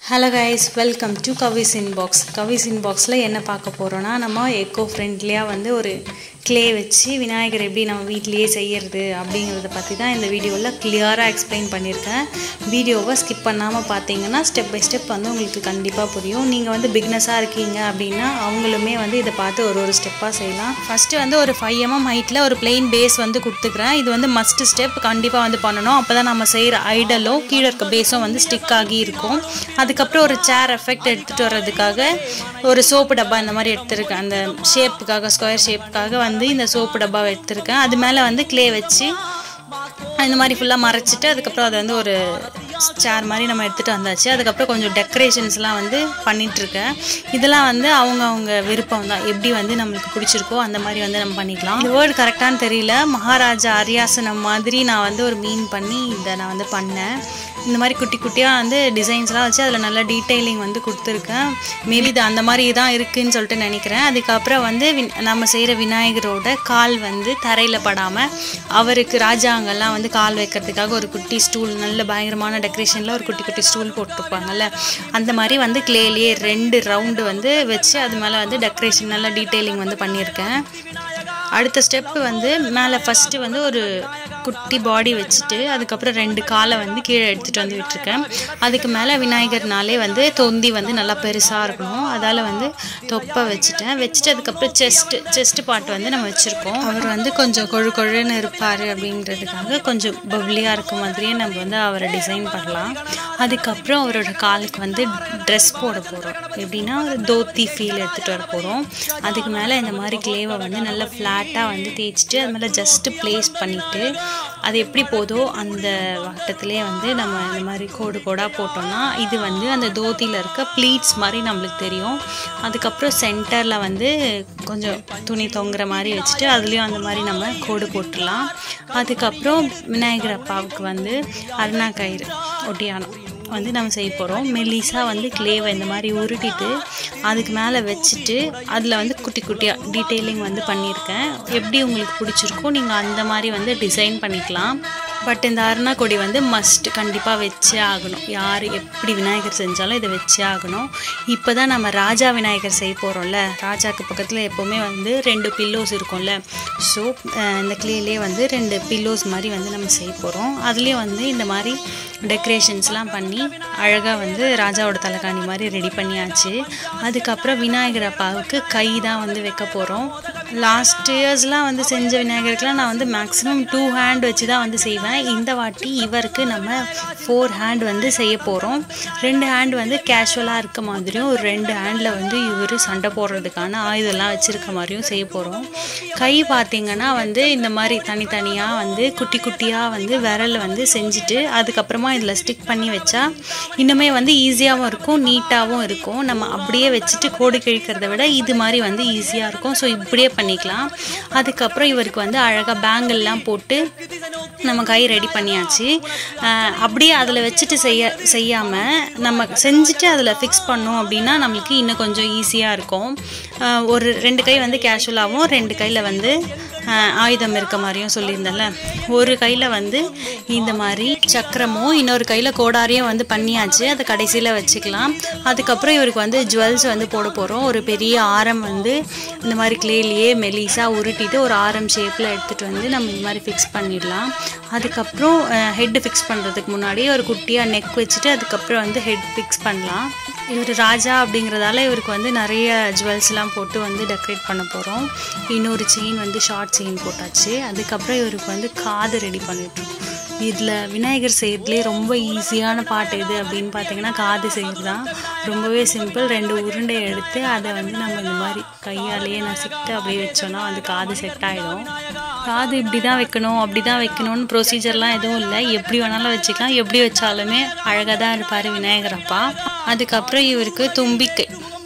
hello guys welcome to Kavi's inbox கவிஸ் இன்பாக்ஸில் என்ன பார்க்க போகிறோன்னா நம்ம எக்கோ ஃப்ரெண்ட்லியாக வந்து ஒரு க்ளே வச்சு விநாயகர் எப்படி நம்ம வீட்லேயே செய்யறது அப்படிங்கிறத பற்றி தான் இந்த வீடியோவில் கிளியராக எக்ஸ்பிளைன் பண்ணியிருக்கேன் வீடியோவை ஸ்கிப் பண்ணாமல் பார்த்தீங்கன்னா ஸ்டெப் பை ஸ்டெப் வந்து உங்களுக்கு கண்டிப்பாக புரியும் நீங்கள் வந்து பிக்னஸாக இருக்கீங்க அப்படின்னா அவங்களுமே வந்து இதை பார்த்து ஒரு ஒரு ஸ்டெப்பாக செய்யலாம் ஃபஸ்ட்டு வந்து ஒரு ஃபைவ் எம்எம் ஹைட்டில் ஒரு பிளெயின் பேஸ் வந்து கொடுத்துக்கிறேன் இது வந்து மஸ்ட் ஸ்டெப் கண்டிப்பாக வந்து பண்ணணும் அப்போ தான் நம்ம செய்கிற ஐடலும் கீழே இருக்க பேஸும் வந்து ஸ்டிக் ஆகி இருக்கும் அதுக்கப்புறம் ஒரு சேர் எஃபெக்ட் எடுத்துகிட்டு வர்றதுக்காக ஒரு சோப்பு டப்பா இந்த மாதிரி எடுத்திருக்கேன் அந்த ஷேப்புக்காக ஸ்கொயர் ஷேப்புக்காக வந்து இந்த சோப்பு டப்பாவை எடுத்திருக்கேன் அது மேலே வந்து க்ளே வச்சு இந்த மாதிரி ஃபுல்லாக மறைச்சிட்டு அதுக்கப்புறம் அதை வந்து ஒரு சேர் மாதிரி நம்ம எடுத்துகிட்டு வந்தாச்சு அதுக்கப்புறம் கொஞ்சம் டெக்கரேஷன்ஸ்லாம் வந்து பண்ணிகிட்ருக்கேன் இதெல்லாம் வந்து அவங்க அவங்க விருப்பம் தான் எப்படி வந்து நம்மளுக்கு பிடிச்சிருக்கோ அந்த மாதிரி வந்து நம்ம பண்ணிக்கலாம் இந்த வேர்டு கரெக்டானு தெரியல மகாராஜா அரியாசனம் மாதிரி நான் வந்து ஒரு மீன் பண்ணி இதை நான் வந்து பண்ணேன் இந்த மாதிரி குட்டி குட்டியாக வந்து டிசைன்ஸ்லாம் வச்சு அதில் நல்ல டீட்டெயிலிங் வந்து கொடுத்துருக்கேன் மேபி இது அந்த மாதிரி தான் இருக்குதுன்னு சொல்லிட்டு நினைக்கிறேன் அதுக்கப்புறம் வந்து வின் நம்ம செய்கிற விநாயகரோட கால் வந்து தரையில் படாமல் அவருக்கு ராஜாங்கெல்லாம் வந்து கால் வைக்கிறதுக்காக ஒரு குட்டி ஸ்டூல் நல்ல பயங்கரமான டெக்கரேஷனில் ஒரு குட்டி குட்டி ஸ்டூல் போட்டிருப்பாங்கல்ல அந்த மாதிரி வந்து கிளேலேயே ரெண்டு ரவுண்டு வந்து வச்சு அது மேலே வந்து டெக்கரேஷன் நல்ல டீட்டெயிலிங் வந்து பண்ணியிருக்கேன் அடுத்த ஸ்டெப்பு வந்து மேலே ஃபஸ்ட்டு வந்து ஒரு குட்டி பாடி வச்சுட்டு அதுக்கப்புறம் ரெண்டு காலை வந்து கீழே எடுத்துகிட்டு வந்து விட்டுருக்கேன் அதுக்கு மேலே விநாயகர்னாலே வந்து தொந்தி வந்து நல்லா பெருசாக இருக்கணும் அதால் வந்து தொப்பை வச்சுட்டேன் வச்சுட்டு அதுக்கப்புறம் செஸ்ட்டு செஸ்ட் பார்ட் வந்து நம்ம வச்சுருக்கோம் அவர் வந்து கொஞ்சம் கொழு கொழுன்னு இருப்பார் அப்படின்றதுக்காக கொஞ்சம் பப்ளியாக இருக்க மாதிரியே நம்ம வந்து அவரை டிசைன் பண்ணலாம் அதுக்கப்புறம் அவரோட காலுக்கு வந்து ட்ரெஸ் போட போகிறோம் எப்படின்னா ஒரு தோத்தி ஃபீல் எடுத்துகிட்டு வர போகிறோம் அதுக்கு மேலே இந்த மாதிரி கிளேவை வந்து நல்லா ஃப்ளாட்டாக வந்து தேய்ச்சிட்டு அது மேலே ஜஸ்ட்டு ப்ளேஸ் பண்ணிவிட்டு அது எப்படி போதோ அந்த வட்டத்திலே வந்து நம்ம இந்த மாதிரி கோடு கோடாக போட்டோம்னா இது வந்து அந்த தோத்தியில் இருக்க ப்ளீட்ஸ் மாதிரி நம்மளுக்கு தெரியும் அதுக்கப்புறம் சென்டரில் வந்து கொஞ்சம் துணி தொங்குற மாதிரி வச்சுட்டு அதுலேயும் அந்த மாதிரி நம்ம கோடு போட்டுடலாம் அதுக்கப்புறம் விநாயகர் அப்பாவுக்கு வந்து அருணா கயிறு ஒட்டியானம் வந்து நம்ம செய்ய போகிறோம் மெல்லிஸாக வந்து கிளேவை இந்த மாதிரி உருட்டிட்டு அதுக்கு மேலே வச்சுட்டு அதில் வந்து குட்டி குட்டியாக டீட்டெயிலிங் வந்து பண்ணியிருக்கேன் எப்படி உங்களுக்கு பிடிச்சிருக்கோ நீங்கள் அந்த மாதிரி வந்து டிசைன் பண்ணிக்கலாம் பட் இந்த அருணா கொடி வந்து மஸ்ட் கண்டிப்பாக வச்சே ஆகணும் யார் எப்படி விநாயகர் செஞ்சாலும் இதை வச்சே ஆகணும் இப்போ தான் நம்ம ராஜா விநாயகர் செய்ய போகிறோம்ல ராஜாக்கு பக்கத்தில் எப்போவுமே வந்து ரெண்டு பில்லோஸ் இருக்கும்ல ஸோ இந்த கிளேலே வந்து ரெண்டு பில்லோஸ் மாதிரி வந்து நம்ம செய்ய போகிறோம் அதுலேயும் வந்து இந்த மாதிரி டெக்கரேஷன்ஸ்லாம் பண்ணி அழகாக வந்து ராஜாவோட தலைகாணி மாதிரி ரெடி பண்ணியாச்சு அதுக்கப்புறம் விநாயகர் அப்பாவுக்கு கை தான் வந்து வைக்க போகிறோம் லாஸ்ட் இயர்ஸ்லாம் வந்து செஞ்ச விநாயகருக்குலாம் நான் வந்து மேக்ஸிமம் டூ ஹேண்ட் வச்சு தான் வந்து செய்வேன் இந்த வாட்டி இவருக்கு நம்ம ஃபோர் ஹேண்ட் வந்து செய்ய போகிறோம் ரெண்டு ஹேண்ட் வந்து கேஷுவலாக இருக்க மாதிரியும் ஒரு ரெண்டு ஹேண்டில் வந்து இவர் சண்டை போடுறதுக்கான ஆயுதம்லாம் வச்சுருக்க மாதிரியும் செய்ய போகிறோம் கை பார்த்திங்கன்னா வந்து இந்த மாதிரி தனித்தனியாக வந்து குட்டி குட்டியாக வந்து விரல் வந்து செஞ்சுட்டு அதுக்கப்புறமா இதில் ஸ்டிக் பண்ணி வச்சா இன்னுமே வந்து ஈஸியாகவும் இருக்கும் நீட்டாகவும் இருக்கும் நம்ம அப்படியே வச்சுட்டு கோடு கிழிக்கிறத விட இது மாதிரி வந்து ஈஸியாக இருக்கும் ஸோ இப்படியே பண்ணிக்கலாம் அதுக்கப்புறம் இவருக்கு வந்து அழகாக பேங்கிள்லாம் போட்டு நம்ம கை ரெடி பண்ணியாச்சு அப்படியே அதில் வச்சுட்டு செய்ய செய்யாமல் நம்ம செஞ்சுட்டு அதில் ஃபிக்ஸ் பண்ணோம் அப்படின்னா நம்மளுக்கு இன்னும் கொஞ்சம் ஈஸியாக இருக்கும் ஒரு ரெண்டு கை வந்து கேஷுவலாகவும் ரெண்டு கையில் வந்து ஆயுதம் இருக்க மாதிரியும் சொல்லியிருந்தேன்ல ஒரு கையில் வந்து இந்த மாதிரி சக்கரமும் இன்னொரு கையில் கோடாரியும் வந்து பண்ணியாச்சு அதை கடைசியில் வச்சுக்கலாம் அதுக்கப்புறம் இவருக்கு வந்து ஜுவல்ஸ் வந்து போட போகிறோம் ஒரு பெரிய ஆரம் வந்து இந்த மாதிரி கிளேலியே மெலிஸாக உருட்டிட்டு ஒரு ஆரம் ஷேப்பில் எடுத்துகிட்டு வந்து நம்ம இந்த மாதிரி ஃபிக்ஸ் பண்ணிடலாம் அதுக்கப்புறம் ஹெட்டு ஃபிக்ஸ் பண்ணுறதுக்கு முன்னாடி ஒரு குட்டியாக நெக் வச்சுட்டு அதுக்கப்புறம் வந்து ஹெட் ஃபிக்ஸ் பண்ணலாம் இவர் ராஜா அப்படிங்கிறதால இவருக்கு வந்து நிறைய ஜுவல்ஸ்லாம் போட்டு வந்து டெக்கரேட் பண்ண போகிறோம் இன்னொரு செயின் வந்து ஷார்ட் செயின் போட்டாச்சு அதுக்கப்புறம் இவருக்கு வந்து காது ரெடி பண்ணிட்டுருக்கோம் இதில் விநாயகர் செய்கிறதுலே ரொம்ப ஈஸியான பாட்டு எது அப்படின்னு பார்த்தீங்கன்னா காது செய்கிறது தான் ரொம்பவே சிம்பிள் ரெண்டு உருண்டை எடுத்து அதை வந்து நம்ம இந்த மாதிரி கையாலேயே நசுக்கிட்டு அப்படியே வச்சோன்னா வந்து காது செட் ஆகிடும் காது இப்படி தான் வைக்கணும் அப்படி தான் வைக்கணும்னு ப்ரொசீஜர்லாம் எதுவும் இல்லை எப்படி வேணாலும் வச்சுக்கலாம் எப்படி வச்சாலுமே அழகாக தான் இருப்பார் விநாயகர் அப்பா அதுக்கப்புறம் இவருக்கு தும்பிக்கை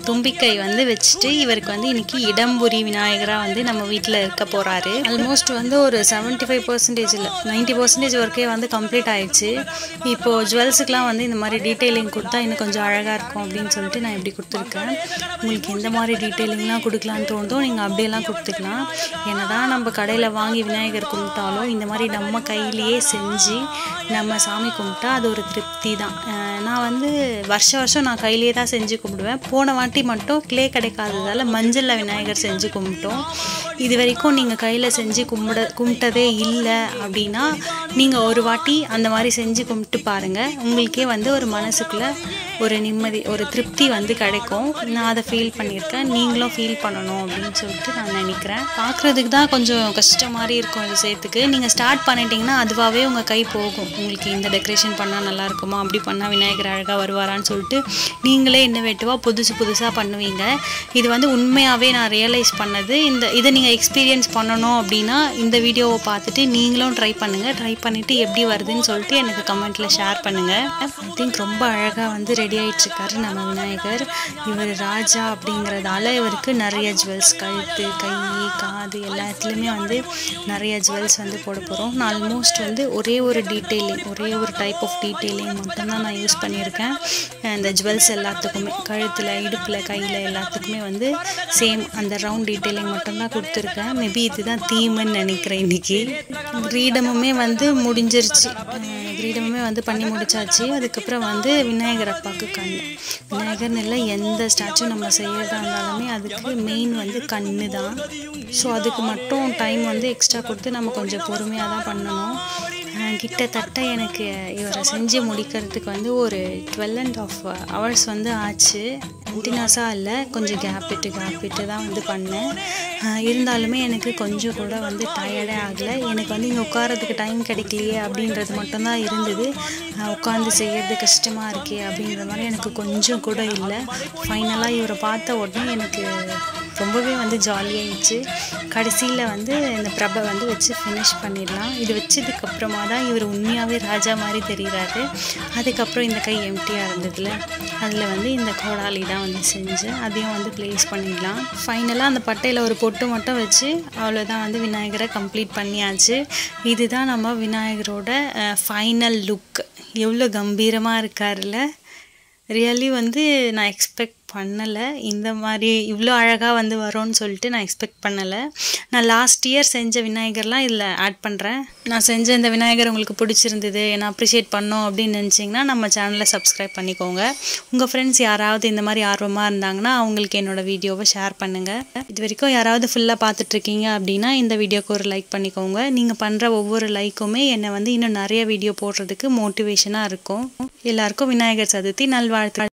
தும்பிக்கை வந்து வச்சுட்டு இவருக்கு வந்து இன்னைக்கு இடம்புரி விநாயகராக வந்து நம்ம வீட்டில் இருக்க போகிறாரு ஆல்மோஸ்ட் வந்து ஒரு செவன்ட்டி ஃபைவ் பர்சன்டேஜ் இல்லை நைன்ட்டி பர்சன்டேஜ் ஒர்க்கே வந்து கம்ப்ளீட் ஆயிடுச்சு இப்போது ஜுவல்ஸுக்கெலாம் வந்து இந்த மாதிரி டீட்டெயிலிங் கொடுத்தா இன்னும் கொஞ்சம் அழகாக இருக்கும் அப்படின்னு சொல்லிட்டு நான் இப்படி கொடுத்துருக்கேன் உங்களுக்கு எந்த மாதிரி டீட்டெயிலிங்லாம் கொடுக்கலான்னு தோணுதோ நீங்கள் அப்படியெல்லாம் கொடுத்துக்கலாம் என்னதான் நம்ம கடையில் வாங்கி விநாயகர் கும்பிட்டாலும் இந்த மாதிரி நம்ம கையிலேயே செஞ்சு நம்ம சாமி கும்பிட்டா அது ஒரு திருப்தி தான் அஹ் நான் வந்து வருஷ வருஷம் நான் கையிலேயே தான் செஞ்சு கும்பிடுவேன் போன வாட்டி மட்டும் கிளே கிடைக்காததால் மஞ்சளில் விநாயகர் செஞ்சு கும்பிட்டோம் இது வரைக்கும் நீங்கள் கையில் செஞ்சு கும்பிட கும்பிட்டதே இல்லை அப்படின்னா நீங்கள் ஒரு வாட்டி அந்த மாதிரி செஞ்சு கும்பிட்டு பாருங்கள் உங்களுக்கே வந்து ஒரு மனசுக்குள்ளே ஒரு நிம்மதி ஒரு திருப்தி வந்து கிடைக்கும் நான் அதை ஃபீல் பண்ணியிருக்கேன் நீங்களும் ஃபீல் பண்ணணும் அப்படின்னு சொல்லிட்டு நான் நினைக்கிறேன் பார்க்குறதுக்கு தான் கொஞ்சம் கஷ்டம் மாதிரி இருக்கும் இது செய்யறதுக்கு நீங்கள் ஸ்டார்ட் பண்ணிட்டீங்கன்னா அதுவாகவே உங்கள் கை போகும் உங்களுக்கு இந்த டெக்கரேஷன் பண்ணால் நல்லா இருக்குமா அப்படி பண்ணால் விநாயகர் அழகாக வருவாரான்னு சொல்லிட்டு நீங்களே இன்னோவேட்டிவாக புதுசு புதுசாக பண்ணுவீங்க இது வந்து உண்மையாகவே நான் ரியலைஸ் பண்ணது இந்த இதை நீங்கள் எக்ஸ்பீரியன்ஸ் பண்ணணும் அப்படின்னா இந்த வீடியோவை பார்த்துட்டு நீங்களும் ட்ரை பண்ணுங்கள் ட்ரை பண்ணிவிட்டு எப்படி வருதுன்னு சொல்லிட்டு எனக்கு கமெண்ட்டில் ஷேர் பண்ணுங்கள் ஐ திங்க் ரொம்ப அழகாக வந்து ரெடி ஆகிட்டுருக்காரு நம்ம விநாயகர் இவர் ராஜா அப்படிங்கிறதால இவருக்கு நிறைய ஜுவல்ஸ் கழுத்து கை காது எல்லாத்துலேயுமே வந்து நிறைய ஜுவல்ஸ் வந்து போட போகிறோம் நான் ஆல்மோஸ்ட் வந்து ஒரே ஒரு டீட்டெயிலிங் ஒரே ஒரு டைப் ஆஃப் டீட்டெயிலிங் மட்டும்தான் நான் யூஸ் பண்ணியிருக்கேன் இந்த ஜுவல்ஸ் எல்லாத்துக்குமே கழுத்தில் இடுப்பில் கையில் எல்லாத்துக்குமே வந்து சேம் அந்த ரவுண்ட் டீட்டெயிலிங் மட்டும்தான் கொடுத்துருக்கேன் மேபி இதுதான் தீம்னு நினைக்கிறேன் இன்னைக்கு கிரீடமுமே வந்து முடிஞ்சிருச்சு அஹ் கிரீடமுமே வந்து பண்ணி முடிச்சாச்சு அதுக்கப்புறம் வந்து விநாயகர் அப்பாவுக்கு கண் விநாயகர்னு இல்லை எந்த ஸ்டாச்சு நம்ம செய்யறதா இருந்தாலுமே அதுக்கு மெயின் வந்து கண்ணு தான் ஸோ அதுக்கு மட்டும் டைம் வந்து எக்ஸ்ட்ரா கொடுத்து நம்ம கொஞ்சம் பொறுமையாக தான் பண்ணணும் அஹ் கிட்டத்தட்ட எனக்கு இவரை செஞ்சு முடிக்கிறதுக்கு வந்து ஒரு டுவெல் அண்ட் ஆஃப் ஹவர்ஸ் வந்து ஆச்சு கண்டினியூஸாக இல்லை கொஞ்சம் கேப் விட்டு கேப் விட்டு தான் வந்து பண்ணேன் அஹ் இருந்தாலுமே எனக்கு கொஞ்சம் கூட வந்து டயர்டே ஆகலை எனக்கு வந்து இங்கே உட்காரதுக்கு டைம் கிடைக்கலையே அப்படின்றது மட்டும்தான் இருந்தது அஹ் உட்காந்து செய்யறது கஷ்டமாக இருக்கே அப்படின்ற மாதிரி எனக்கு கொஞ்சம் கூட இல்லை ஃபைனலாக இவரை பார்த்த உடனே எனக்கு ரொம்பவே வந்து ஜாலியாகிடுச்சு கடைசியில் வந்து இந்த பிரபை வந்து வச்சு ஃபினிஷ் பண்ணிடலாம் இது வச்சதுக்கு அப்புறமா தான் இவர் உண்மையாகவே ராஜா மாதிரி தெரிகிறாரு அதுக்கப்புறம் இந்த கை எம்டியாக இருந்ததுல அதில் வந்து இந்த கோடாலி தான் வந்து செஞ்சேன் அதையும் வந்து ப்ளேஸ் பண்ணிடலாம் ஃபைனலாக அந்த பட்டையில் ஒரு பொட்டு மட்டும் வச்சு அவ்வளோதான் வந்து விநாயகரை கம்ப்ளீட் பண்ணியாச்சு இதுதான் நம்ம விநாயகரோட ஃபைனல் லுக் எவ்வளோ கம்பீரமாக இருக்காருல்ல ரியலி வந்து நான் எக்ஸ்பெக்ட் பண்ணலை இந்த மாதிரி இவ்வளோ அழகாக வந்து வரும்னு சொல்லிட்டு நான் எக்ஸ்பெக்ட் பண்ணலை நான் லாஸ்ட் இயர் செஞ்ச விநாயகர்லாம் இதில் ஆட் பண்ணுறேன் நான் செஞ்ச இந்த விநாயகர் உங்களுக்கு பிடிச்சிருந்தது என்ன அப்ரிஷியேட் பண்ணோம் அப்படின்னு நினச்சிங்கன்னா நம்ம சேனலை சப்ஸ்கிரைப் பண்ணிக்கோங்க உங்கள் ஃப்ரெண்ட்ஸ் யாராவது இந்த மாதிரி ஆர்வமாக இருந்தாங்கன்னா அவங்களுக்கு என்னோட வீடியோவை ஷேர் பண்ணுங்கள் இது வரைக்கும் யாராவது ஃபுல்லாக பார்த்துட்ருக்கீங்க அப்படின்னா இந்த வீடியோக்கு ஒரு லைக் பண்ணிக்கோங்க நீங்கள் பண்ணுற ஒவ்வொரு லைக்குமே என்னை வந்து இன்னும் நிறைய வீடியோ போடுறதுக்கு மோட்டிவேஷனாக இருக்கும் எல்லாருக்கும் விநாயகர் சதுர்த்தி நல்வாழ்த்து